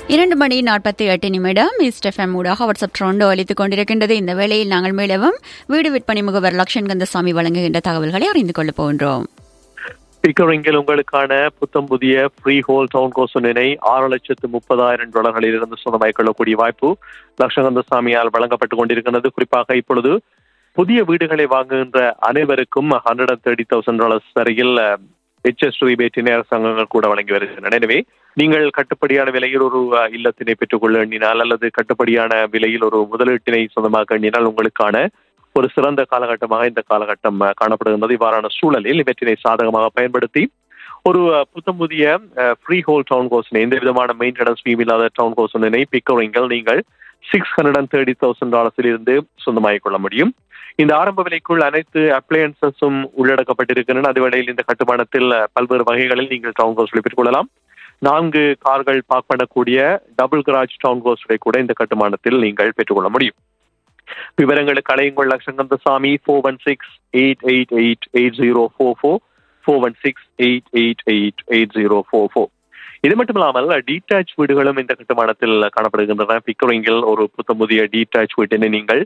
இரண்டு மணி நாற்பத்தி எட்டு நிமிடம் இஸ்டெஃப்எம் ஊடாக வாட்ஸ்அப் ட்ரோண்டோ அளித்துக் கொண்டிருக்கின்றது இந்த வேளையில் நாங்கள் மீளவும் வீடு விற்பனை முகவர் லக்ஷன் கந்தசாமி வழங்குகின்ற தகவல்களை அறிந்து கொள்ளப் போகின்றோம் பிக்கரிங்கில் உங்களுக்கான புத்தம் புதிய ஃப்ரீ ஹோல் டவுன் கோசனினை ஆறு லட்சத்து முப்பதாயிரம் டாலர்களில் இருந்து சொந்தமாய் கொள்ளக்கூடிய வாய்ப்பு லட்சகந்தசாமியால் வழங்கப்பட்டுக் கொண்டிருக்கிறது குறிப்பாக இப்பொழுது புதிய வீடுகளை வாங்குகின்ற அனைவருக்கும் hundred and thirty thousand dollars வரையில் ஹெச்எஸ் ரிபேட்டினை அரசாங்கங்கள் கூட வழங்கி வருகின்றன எனவே நீங்கள் கட்டுப்படியான விலையில் ஒரு அஹ், இல்லத்தினை பெற்றுக்கொள்ள எண்ணினால் அல்லது கட்டுப்படியான விலையில் ஒரு முதலீட்டினை சொந்தமாக எண்ணினால் உங்களுக்கான ஒரு சிறந்த காலகட்டமாக இந்த காலகட்டம் அஹ், காணப்படுகின்றது இவ்வாறான சூழலில் இவற்றினை சாதகமாக பயன்படுத்தி ஒரு அஹ், புத்தம் புதிய ஃப்ரீ ஹோல் டவுன் கோசனை எந்த விதமான மெயின்டெனன்ஸ் ஃபீம் இல்லாத டவுன் கோசனை பிக்கரிங்கில் நீங்கள் six hundred and thirty thousand டாலர்ஸில் இருந்து சொந்தமாகிக் கொள்ள முடியும் இந்த ஆரம்ப விலைக்குள் அனைத்து அப்ளையன்சஸும் உள்ளடக்கப்பட்டிருக்கின்றன அதே வேளையில் இந்த கட்டுமானத்தில் அஹ், பல்வேறு வகைகளில் நீங்கள் டவுன் கோஸ்களை பெற்றுக்கொள்ளலாம் நான்கு கார்கள் பார்க் பண்ணக்கூடிய டபுள் கராஜ் டவுன் கோஸ்டை கூட இந்த கட்டுமானத்தில் நீங்கள் பெற்றுக்கொள்ள முடியும் விவரங்களுக்கு அலையுங்கள் Latchangandasamy four one six eight eight eight eight zero four four four one six eight eight eight eight zero four four இது மட்டும் இல்லாமல் டீடாச் வீடுகளும் இந்த கட்டுமானத்தில் காணப்படுகின்றன பிக்கரிங்கில் ஒரு புத்தம் புதிய டீடாச் வீட்டினை நீங்கள்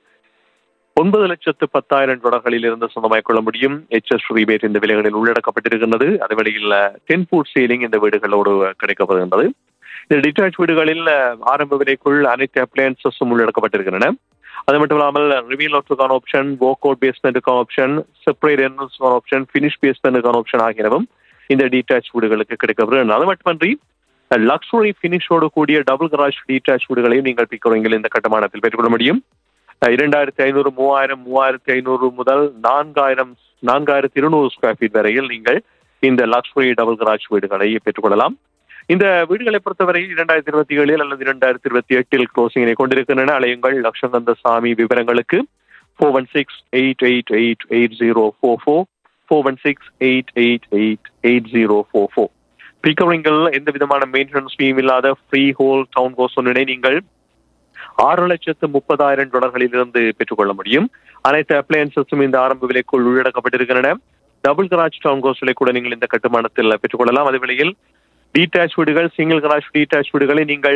ஒன்பது லட்சத்து பத்தாயிரம் டாலர்களில் இருந்து சொந்தமாய் கொள்ள முடியும் எச்எஸ் ரீபேட் இந்த விலைகளில் உள்ளடக்கப்பட்டிருக்கின்றது அதே வேளையில் டென் ஃபுட் சீலிங் இந்த வீடுகளோடு கிடைக்கப்படுகின்றது இந்த டிட்டாச் வீடுகளில் அஹ், ஆரம்ப விலைக்குள் அனைத்து அப்ளையன்சஸும் உள்ளடக்கப்பட்டிருக்கின்றன அது மட்டும் இல்லாமல் reveal option option walk out பேஸ்மெண்ட்டுக்கான ஆப்ஷன் செப்பரேட் என்ட்ரன்ஸ்க்கான ஆப்ஷன் ஃபினிஷ் பேஸ்மெண்ட்டுக்கான ஆப்ஷன் ஆகியனவும் இந்த டீடாச் வீடுகளுக்கு கிடைக்கப்படுகிறது அது மட்டுமன்றி லக்ஸுரி ஃபினிஷோடு கூடிய டபுள் கராஜ் டீடாச் வீடுகளையும் நீங்கள் பிக்கரிங்கில் இந்த கட்டுமானத்தில் பெற்றுக்கொள்ள முடியும் அஹ் இரண்டாயிரத்தி ஐநூறு மூவாயிரம் மூவாயிரத்தி ஐநூறு முதல் நான்காயிரம் நான்காயிரத்தி இருநூறு ஸ்கொயர் ஃபீட் வரையில் நீங்கள் இந்த லக்ஸுரி டபுள் கராஜ் வீடுகளை பெற்றுக்கொள்ளலாம் இந்த வீடுகளை பொறுத்தவரை இரண்டாயிரத்தி இருபத்தி ஏழில் அல்லது இரண்டாயிரத்தி இருபத்தி எட்டில் க்ளோசிங்கினை கொண்டிருக்கின்றன அலையுங்கள் லட்சங்கந்த சாமி விவரங்களுக்கு four one six eight eight eight eight zero four four four one six eight eight eight eight zero four four பிக்கரிங்கில் எந்த விதமான மெயின்டெனன்ஸ் ஃபீம் இல்லாத ஃப்ரீ ஹோல் டவுன் கோசனினை நீங்கள் ஆறு லட்சத்து முப்பதாயிரம் டாலர்களில் இருந்து பெற்றுக்கொள்ள முடியும் அனைத்து அப்ளையன்சஸும் இந்த ஆரம்ப விலைக்குள் உள்ளடக்கப்பட்டிருக்கின்றன டபுள் கராஜ் டவுன் கோஸ்டலை கூட நீங்கள் இந்த கட்டுமானத்தில் பெற்றுக்கொள்ளலாம் அதே வேளையில் டீடாச் வீடுகள் சிங்கிள் கராஜ் டீடாச் வீடுகளை நீங்கள்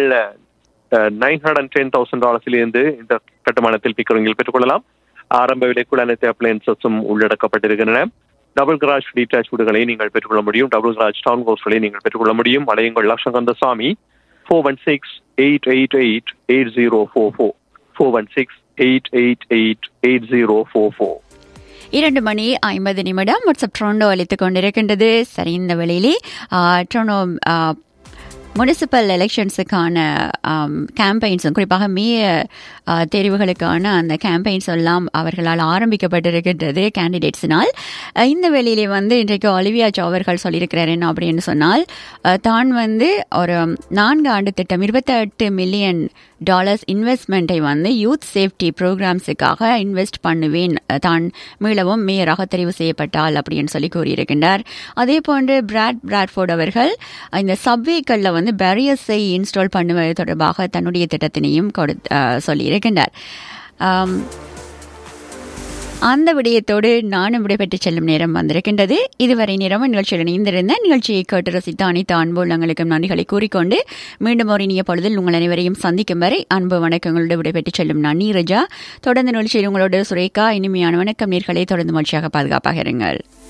nine hundred and ten thousand டாலர்ஸில் இருந்து இந்த கட்டுமானத்தில் பிக்கரிங்கில் பெற்றுக்கொள்ளலாம் ஆரம்ப விலைக்குள் அனைத்து அப்ளையன்சஸும் உள்ளடக்கப்பட்டிருக்கின்றன டபுள் கராஜ் டீடாச் வீடுகளை நீங்கள் பெற்றுக்கொள்ள முடியும் டபுள் கராஜ் டவுன் கோஸ்டலை நீங்கள் பெற்றுக்கொள்ள முடியும் அலையுங்கள் Latchangandasamy four one six eight eight eight eight zero four four four one six eight eight eight eight zero four four இரண்டு மணி ஐம்பது நிமிடம் வாட்ஸ்அப் ட்ரோண்டோ அளித்துக் கொண்டிருக்கின்றது சரி இந்த வேளையிலே ஆ, ட்ரோண்டோ ஆ, முனிசிபல் எலெக்ஷன்ஸுக்கான கேம்பெயின்ஸும் குறிப்பாக மேயர் ஆ, தேர்வுகளுக்கான அந்த கேம்பெயின்ஸ் எல்லாம் அவர்களால் ஆரம்பிக்கப்பட்டிருக்கின்றது கேண்டிடேட்ஸினால் அஹ், இந்த வேளையிலே வந்து இன்றைக்கு ஒலிவியா ஜோ அவர்கள் சொல்லியிருக்கிறார் என்ன அப்படின்னு சொன்னால் அஹ், தான் வந்து ஒரு நான்கு ஆண்டு திட்டம் இருபத்தெட்டு மில்லியன் டாலர்ஸ் இன்வெஸ்ட்மெண்ட்டை வந்து யூத் சேஃப்டி ப்ரோக்ராம்ஸுக்காக இன்வெஸ்ட் பண்ணுவேன் அஹ், தான் மீளவும் மேயராக தெரிவு செய்யப்பட்டால் அப்படின்னு சொல்லி கூறியிருக்கின்றார் அதே போன்று பிராட் பிராட்ஃபோர்ட் அவர்கள் இந்த சப்வேக்களில் வந்து பேரியஸை இன்ஸ்டால் பண்ணுவது தொடர்பாக தன்னுடைய திட்டத்தினையும் கொடு அஹ், சொல்லியிருக்கின்றார் ஆம், அந்த விடயத்தோடு நானும் விடைபெற்று செல்லும் நேரம் வந்திருக்கின்றது இதுவரை நேரம் நிகழ்ச்சியில் இணைந்திருந்த நிகழ்ச்சியை கேட்டு ரசித்த அனைத்து அன்பு உள்ளங்களுக்கும் நன்றிகளை கூறிக்கொண்டு மீண்டும் ஒரு இனிய பொழுதில் உங்கள் அனைவரையும் சந்திக்கும் வரை அன்பு வணக்கங்களோடு விடைபெற்று செல்லும் நான் நீரஜா தொடர்ந்து நிகழ்ச்சியில் உங்களோட சுரேகா இனிமையான வணக்கம் நேர்களை தொடர்ந்து மகிழ்ச்சியாக பாதுகாப்பாக இருங்கள்